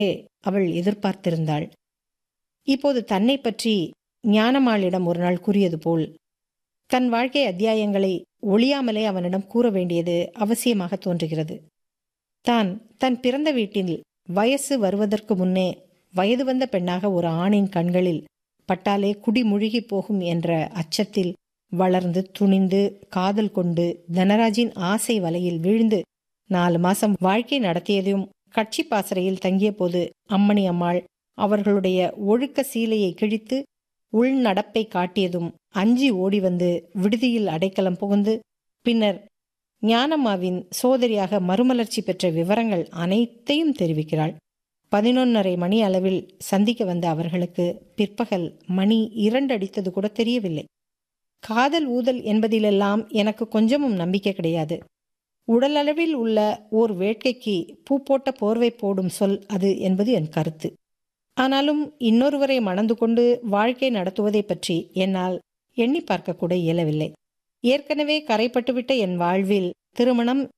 அவள் எதிர்பார்த்திருந்தாள் இப்போது தன்னை பற்றி ஞானமாளிடம் ஒரு நாள் கூறியது போல் தன் வாழ்க்கை அத்தியாயங்களை ஒளியாமலே அவனிடம் கூற வேண்டியது அவசியமாக தோன்றுகிறது தான் தன் பிறந்த வீட்டில் வயசு வருவதற்கு முன்னே வயது வந்த பெண்ணாக ஒரு ஆணின் கண்களில் பட்டாலே குடி முழுகி போகும் என்ற அச்சத்தில் வளர்ந்து துணிந்து காதல் கொண்டு தனராஜின் ஆசை வலையில் வீழ்ந்து நாலு மாசம் வாழ்க்கை நடத்தியதையும் கட்சி பாசறையில் தங்கிய போது அம்மணி அம்மாள் அவர்களுடைய ஒழுக்க சீலையை கிழித்து உள் நடப்பை காட்டியதும் அஞ்சி ஓடி வந்து விடுதியில் அடைக்கலம் புகுந்து பின்னர் ஞானம்மாவின் சோதரியாக மறுமலர்ச்சி பெற்ற விவரங்கள் அனைத்தையும் தெரிவிக்கிறாள் பதினொன்னரை மணி அளவில் சந்திக்க வந்த அவர்களுக்கு பிற்பகல் மணி இரண்டு அடித்தது கூட தெரியவில்லை காதல் ஊதல் என்பதிலெல்லாம் எனக்கு கொஞ்சமும் நம்பிக்கை கிடையாது உடலளவில் உள்ள ஓர் வேட்கைக்கு பூ போட்ட போர்வை போடும் சொல் அது என்பது என் கருத்து ஆனாலும் இன்னொருவரை மணந்து கொண்டு வாழ்க்கை நடத்துவதை பற்றி என்னால் எண்ணி பார்க்க கூட இயலவில்லை ஏற்கனவே கரைப்பட்டுவிட்ட என் வாழ்வில் திருமணம்